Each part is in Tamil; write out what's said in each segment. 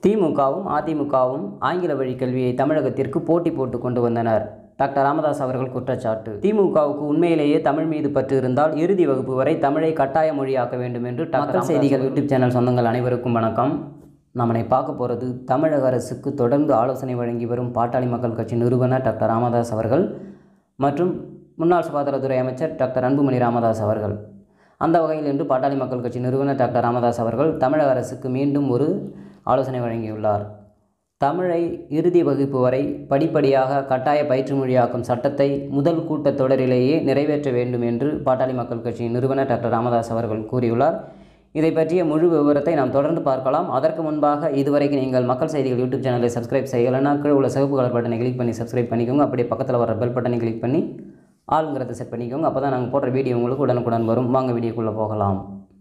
திமுகவும் அதிமுகவும் ஆங்கில வழி கல்வியை தமிழகத்திற்கு போட்டி போட்டு கொண்டு வந்தனர் டாக்டர் ராமதாஸ் அவர்கள் குற்றச்சாட்டு திமுகவுக்கு உண்மையிலேயே தமிழ் மீது பற்று இருந்தால் இறுதி வகுப்பு வரை தமிழை கட்டாய மொழியாக்க வேண்டும் என்று மக்கள் செய்திகள் யூடியூப் சேனல் சொந்தங்கள் அனைவருக்கும் வணக்கம் நம்மளை பார்க்க போகிறது தமிழக அரசுக்கு தொடர்ந்து ஆலோசனை வழங்கி வரும் பாட்டாளி மக்கள் கட்சி நிறுவனர் டாக்டர் ராமதாஸ் அவர்கள் மற்றும் முன்னாள் சுகாதாரத்துறை அமைச்சர் டாக்டர் அன்புமணி ராமதாஸ் அவர்கள் அந்த வகையில் இன்று பாட்டாளி மக்கள் கட்சி நிறுவனர் டாக்டர் ராமதாஸ் அவர்கள் தமிழக அரசுக்கு மீண்டும் ஒரு ஆலோசனை வழங்கியுள்ளார் தமிழை இறுதி வகுப்பு வரை படிப்படியாக கட்டாய பயிற்று மொழியாக்கும் சட்டத்தை முதல் கூட்டத் தொடரிலேயே நிறைவேற்ற வேண்டும் என்று பாட்டாளி மக்கள் கட்சியின் நிறுவனர் டாக்டர் ராமதாஸ் அவர்கள் கூறியுள்ளார் இதை பற்றிய முழு விவரத்தை நாம் தொடர்ந்து பார்க்கலாம் அதற்கு முன்பாக இதுவரைக்கும் நீங்கள் மக்கள் செய்திகள் யூடியூப் சேனலை சப்ஸ்கிரைப் செய்யலைன்னா கீழே உள்ள சிவப்பு கலர் பட்டனை கிளிக் பண்ணி சப்ஸ்கிரைப் பண்ணிக்கோங்க அப்படியே பக்கத்தில் வர பெல் பட்டனை கிளிக் பண்ணி ஆளுங்கிறத செட் பண்ணிக்கோங்க அப்போ தான் நாங்கள் போடுற வீடியோ உங்களுக்கு உடனுக்குடன் வரும் வாங்க வீடியோக்குள்ளே போகலாம்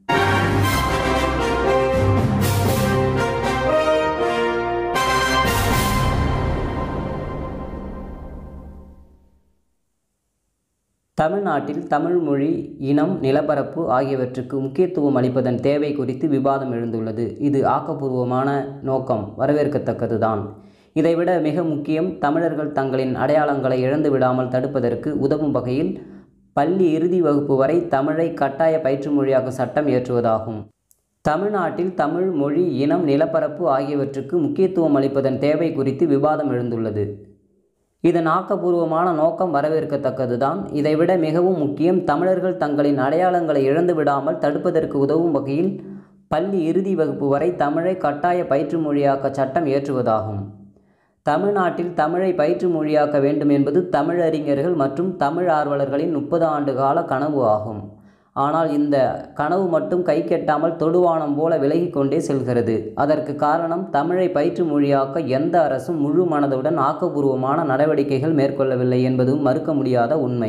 தமிழ்நாட்டில் தமிழ் மொழி இனம் நிலப்பரப்பு ஆகியவற்றுக்கு முக்கியத்துவம் அளிப்பதன் தேவை குறித்து விவாதம் எழுந்துள்ளது இது ஆக்கப்பூர்வமான நோக்கம் வரவேற்கத்தக்கதுதான் இதைவிட மிக முக்கியம் தமிழர்கள் தங்களின் அடையாளங்களை இழந்து விடாமல் தடுப்பதற்கு உதவும் வகையில் பள்ளி இறுதி வகுப்பு வரை தமிழை கட்டாய பயிற்று மொழியாக சட்டம் இயற்றுவதாகும் தமிழ்நாட்டில் தமிழ் மொழி இனம் நிலப்பரப்பு ஆகியவற்றுக்கு முக்கியத்துவம் அளிப்பதன் தேவை குறித்து விவாதம் எழுந்துள்ளது இதன் ஆக்கப்பூர்வமான நோக்கம் வரவேற்கத்தக்கதுதான் இதைவிட மிகவும் முக்கியம் தமிழர்கள் தங்களின் அடையாளங்களை இழந்து விடாமல் தடுப்பதற்கு உதவும் வகையில் பள்ளி இறுதி வகுப்பு வரை தமிழை கட்டாய பயிற்று மொழியாக்க சட்டம் இயற்றுவதாகும் தமிழ்நாட்டில் தமிழை பயிற்று மொழியாக்க வேண்டும் என்பது தமிழறிஞர்கள் மற்றும் தமிழ் ஆர்வலர்களின் முப்பது ஆண்டு கால கனவு ஆகும் ஆனால் இந்த கனவு மட்டும் கை கெட்டாமல் தொடுவானம் போல விலகி கொண்டே செல்கிறது அதற்கு காரணம் தமிழை பயிற்று மொழியாக்க எந்த அரசும் முழு மனதுடன் ஆக்கப்பூர்வமான நடவடிக்கைகள் மேற்கொள்ளவில்லை என்பதும் மறுக்க முடியாத உண்மை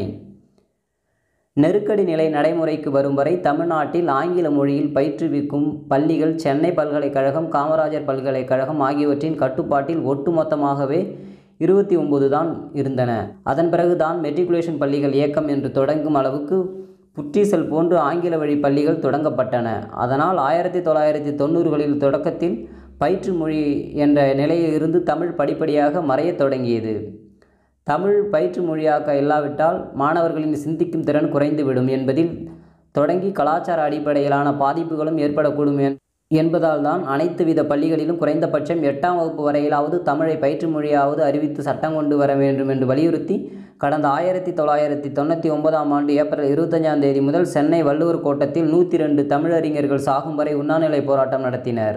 நெருக்கடி நிலை நடைமுறைக்கு வரும் வரை தமிழ்நாட்டில் ஆங்கில மொழியில் பயிற்றுவிக்கும் பள்ளிகள் சென்னை பல்கலைக்கழகம் காமராஜர் பல்கலைக்கழகம் ஆகியவற்றின் கட்டுப்பாட்டில் ஒட்டுமொத்தமாகவே இருபத்தி ஒன்பது தான் இருந்தன அதன் பிறகுதான் மெட்ரிகுலேஷன் பள்ளிகள் இயக்கம் என்று தொடங்கும் அளவுக்கு புற்றீசல் போன்று ஆங்கில வழி பள்ளிகள் தொடங்கப்பட்டன அதனால் ஆயிரத்தி தொள்ளாயிரத்தி தொண்ணூறுகளில் தொடக்கத்தில் பயிற்று மொழி என்ற நிலையில் இருந்து தமிழ் படிப்படியாக மறையத் தொடங்கியது தமிழ் பயிற்று மொழியாக்க இல்லாவிட்டால் மாணவர்களின் சிந்திக்கும் திறன் குறைந்துவிடும் என்பதில் தொடங்கி கலாச்சார அடிப்படையிலான பாதிப்புகளும் ஏற்படக்கூடும் என்பதால் தான் அனைத்து வித பள்ளிகளிலும் குறைந்தபட்சம் எட்டாம் வகுப்பு வரையிலாவது தமிழை பயிற்று மொழியாவது அறிவித்து சட்டம் கொண்டு வர வேண்டும் என்று வலியுறுத்தி கடந்த ஆயிரத்தி தொள்ளாயிரத்தி தொண்ணூற்றி ஒன்பதாம் ஆண்டு ஏப்ரல் இருபத்தஞ்சாம் தேதி முதல் சென்னை வள்ளுவர் கோட்டத்தில் நூற்றி ரெண்டு தமிழறிஞர்கள் சாகும் வரை உண்ணாநிலை போராட்டம் நடத்தினர்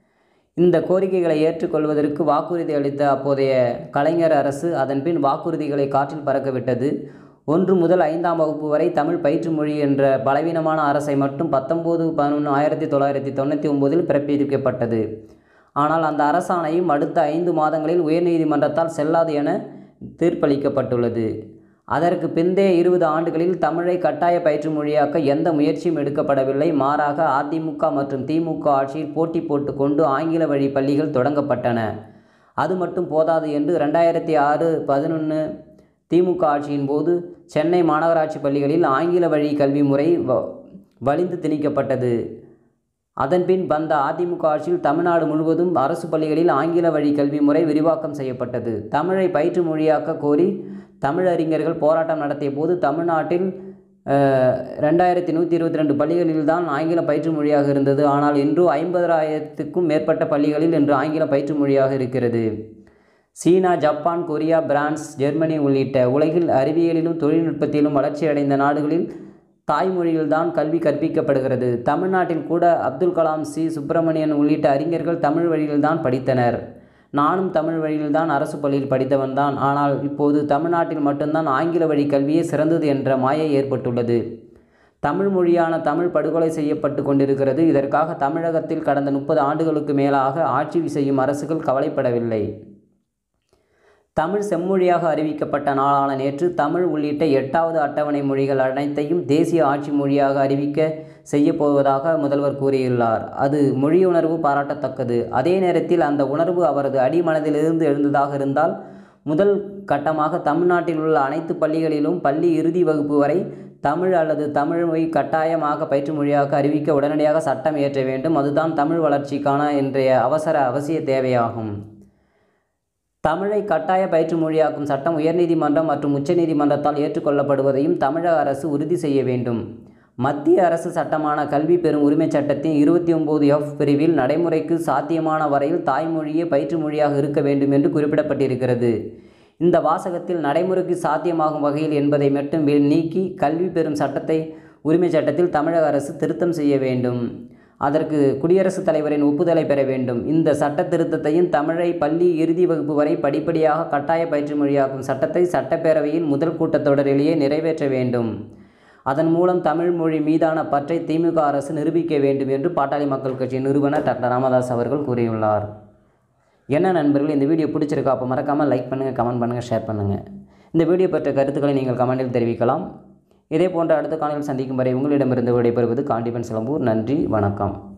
இந்த கோரிக்கைகளை ஏற்றுக்கொள்வதற்கு வாக்குறுதி அளித்த அப்போதைய கலைஞர் அரசு அதன்பின் வாக்குறுதிகளை காற்றில் பறக்கவிட்டது ஒன்று முதல் ஐந்தாம் வகுப்பு வரை தமிழ் பயிற்று மொழி என்ற பலவீனமான அரசை மட்டும் பத்தொம்போது பதினொன்று ஆயிரத்தி தொள்ளாயிரத்தி தொண்ணூற்றி ஒம்போதில் பிறப்பிக்கப்பட்டது ஆனால் அந்த அரசாணையும் அடுத்த ஐந்து மாதங்களில் உயர்நீதிமன்றத்தால் செல்லாது என தீர்ப்பளிக்கப்பட்டுள்ளது அதற்கு பிந்தைய இருபது ஆண்டுகளில் தமிழை கட்டாய பயிற்று மொழியாக்க எந்த முயற்சியும் எடுக்கப்படவில்லை மாறாக அதிமுக மற்றும் திமுக ஆட்சியில் போட்டி போட்டுக்கொண்டு ஆங்கில வழி பள்ளிகள் தொடங்கப்பட்டன அது மட்டும் போதாது என்று ரெண்டாயிரத்தி ஆறு பதினொன்று திமுக ஆட்சியின் போது சென்னை மாநகராட்சி பள்ளிகளில் ஆங்கில வழி கல்வி முறை வ வலிந்து திணிக்கப்பட்டது அதன்பின் வந்த அதிமுக ஆட்சியில் தமிழ்நாடு முழுவதும் அரசு பள்ளிகளில் ஆங்கில வழி கல்வி முறை விரிவாக்கம் செய்யப்பட்டது தமிழை பயிற்று மொழியாக்க கோரி தமிழறிஞர்கள் போராட்டம் நடத்திய போது தமிழ்நாட்டில் ரெண்டாயிரத்தி நூற்றி இருபத்தி ரெண்டு பள்ளிகளில் தான் ஆங்கில பயிற்று மொழியாக இருந்தது ஆனால் இன்று ஐம்பதாயிரத்துக்கும் மேற்பட்ட பள்ளிகளில் இன்று ஆங்கில பயிற்று மொழியாக இருக்கிறது சீனா ஜப்பான் கொரியா பிரான்ஸ் ஜெர்மனி உள்ளிட்ட உலகில் அறிவியலிலும் தொழில்நுட்பத்திலும் வளர்ச்சியடைந்த நாடுகளில் தாய்மொழியில்தான் கல்வி கற்பிக்கப்படுகிறது தமிழ்நாட்டில் கூட அப்துல் கலாம் சி சுப்பிரமணியன் உள்ளிட்ட அறிஞர்கள் தமிழ் வழியில்தான் படித்தனர் நானும் தமிழ் வழியில்தான் அரசு பள்ளியில் படித்தவன் தான் ஆனால் இப்போது தமிழ்நாட்டில் மட்டும்தான் ஆங்கில வழி கல்வியே சிறந்தது என்ற மாயை ஏற்பட்டுள்ளது தமிழ் மொழியான தமிழ் படுகொலை செய்யப்பட்டு கொண்டிருக்கிறது இதற்காக தமிழகத்தில் கடந்த முப்பது ஆண்டுகளுக்கு மேலாக ஆட்சி செய்யும் அரசுகள் கவலைப்படவில்லை தமிழ் செம்மொழியாக அறிவிக்கப்பட்ட நாளான நேற்று தமிழ் உள்ளிட்ட எட்டாவது அட்டவணை மொழிகள் அனைத்தையும் தேசிய ஆட்சி மொழியாக அறிவிக்க செய்யப்போவதாக முதல்வர் கூறியுள்ளார் அது மொழியுணர்வு பாராட்டத்தக்கது அதே நேரத்தில் அந்த உணர்வு அவரது அடிமனதிலிருந்து எழுந்ததாக இருந்தால் முதல் கட்டமாக தமிழ்நாட்டில் உள்ள அனைத்து பள்ளிகளிலும் பள்ளி இறுதி வகுப்பு வரை தமிழ் அல்லது தமிழ் மொழி கட்டாயமாக பயிற்று மொழியாக அறிவிக்க உடனடியாக சட்டம் இயற்ற வேண்டும் அதுதான் தமிழ் வளர்ச்சிக்கான இன்றைய அவசர அவசிய தேவையாகும் தமிழை கட்டாய பயிற்று மொழியாக்கும் சட்டம் உயர்நீதிமன்றம் மற்றும் உச்சநீதிமன்றத்தால் ஏற்றுக்கொள்ளப்படுவதையும் தமிழக அரசு உறுதி செய்ய வேண்டும் மத்திய அரசு சட்டமான கல்வி பெறும் உரிமைச் சட்டத்தின் இருபத்தி ஒம்பது எஃப் பிரிவில் நடைமுறைக்கு சாத்தியமான வரையில் தாய்மொழியே பயிற்று மொழியாக இருக்க வேண்டும் என்று குறிப்பிடப்பட்டிருக்கிறது இந்த வாசகத்தில் நடைமுறைக்கு சாத்தியமாகும் வகையில் என்பதை மட்டும் வே- நீக்கி கல்வி பெறும் சட்டத்தை உரிமைச் சட்டத்தில் தமிழக அரசு திருத்தம் செய்ய வேண்டும் அதற்கு குடியரசுத் தலைவரின் ஒப்புதலை பெற வேண்டும் இந்த சட்ட திருத்தத்தையும் தமிழை பள்ளி இறுதி வகுப்பு வரை படிப்படியாக கட்டாய பயிற்று மொழியாக்கும் சட்டத்தை சட்டப்பேரவையின் முதல் கூட்டத்தொடரிலேயே நிறைவேற்ற வேண்டும் அதன் மூலம் தமிழ் மொழி மீதான பற்றை திமுக அரசு நிரூபிக்க வேண்டும் என்று பாட்டாளி மக்கள் கட்சியின் நிறுவனர் டாக்டர் ராமதாஸ் அவர்கள் கூறியுள்ளார் என்ன நண்பர்கள் இந்த வீடியோ பிடிச்சிருக்கா அப்போ மறக்காமல் லைக் பண்ணுங்கள் கமெண்ட் பண்ணுங்கள் ஷேர் பண்ணுங்கள் இந்த வீடியோ பற்றிய கருத்துக்களை நீங்கள் கமெண்டில் தெரிவிக்கலாம் இதே போன்ற அடுத்த காணொலியில் சந்திக்கும் வரை உங்களிடமிருந்து விடைபெறுவது காண்டிபன் சிலம்பூர் நன்றி வணக்கம்